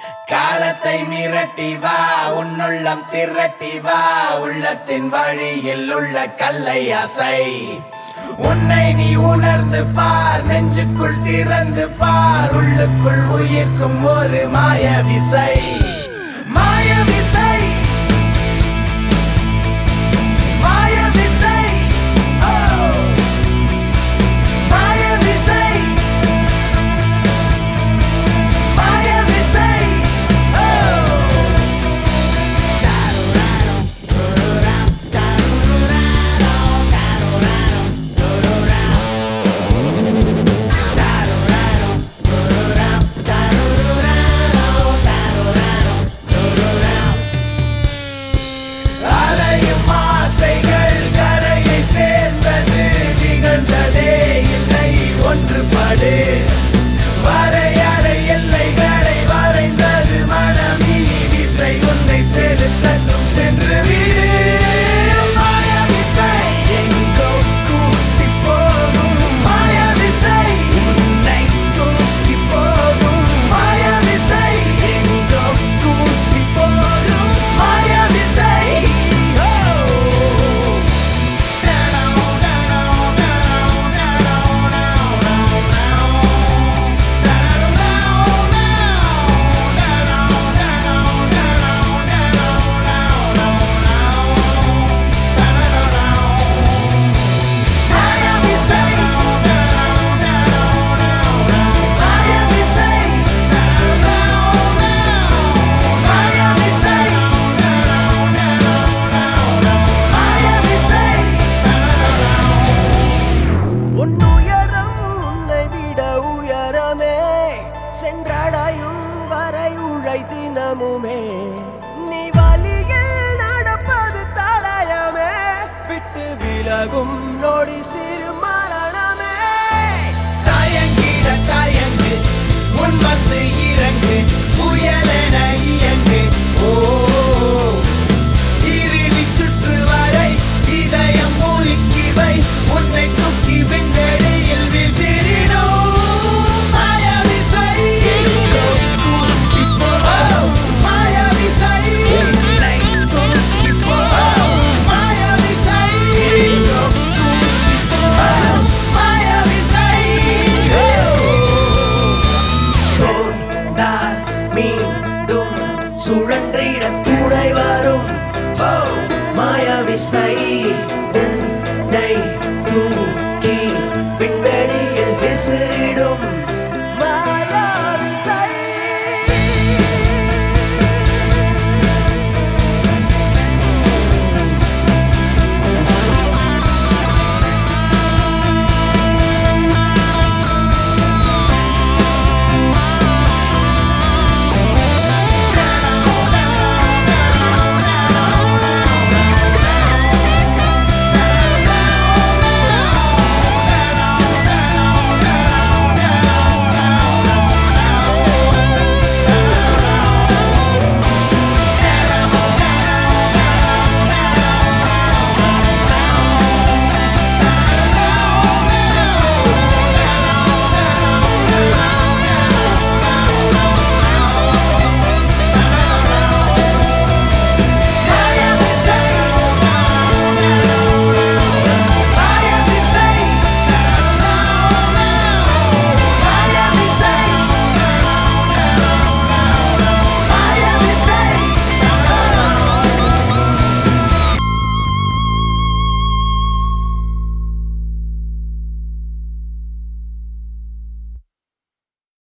காலத்தை மிரட்டி வா உன்னுள்ளம் திரட்டி வா உள்ளத்தின் வழியில் உள்ள கல்லை அசை உன்னை நீ உணர்ந்து பார் நெஞ்சுக்குள் திறந்து பார் உள்ளுக்குள் உயிர்க்கும் ஒரு மாய விசை மாய விசை மாய விசை oh. மாய விசை மாய விசை oh. அலையும் ஆசைகள் கரையை சேர்ந்தது நிகழ்ந்ததே இல்லை ஒன்றுபடு வரையறை எல்லைகளை வரைந்தது மனமினி விசை உன்னை செலுத்தட்டும் சென்று விடு மாய விசை எங்கோ கூட்டி போகும் மாய விசை உன்னை தூக்கி போகும் மாய விசை எங்கோ கூட்டி போகும் மாய விசை மாய விசை மாய விசை மாய விசை மாய விசை உன் உயரம் உன்னை விட உயரமே சென்றடையும் வரை உழை தினமுமே நீ வழியில் நடப்பது தடயமே விட்டு விலகும் நொடி சிறு மரணமே தயங்கிட தயங்கு முன் வந்து இறங்கு புயலென இயங்கு ஓ இறுதி சுற்று வரை இதயம் முறுக்கி வை உன்னை தூக்கி விண்வெளியில் விசிறிடும் மாய விசை எங்கோ கூட்டி போ மாய விசை உன்னை தூக்கி போ மாய விசை எங்கோ கூட்டி போ மாய விசை சொன்னால் மீண்டும் சுழன்றிட துணை வரும் ஓ மாய விசை உன்னை தூ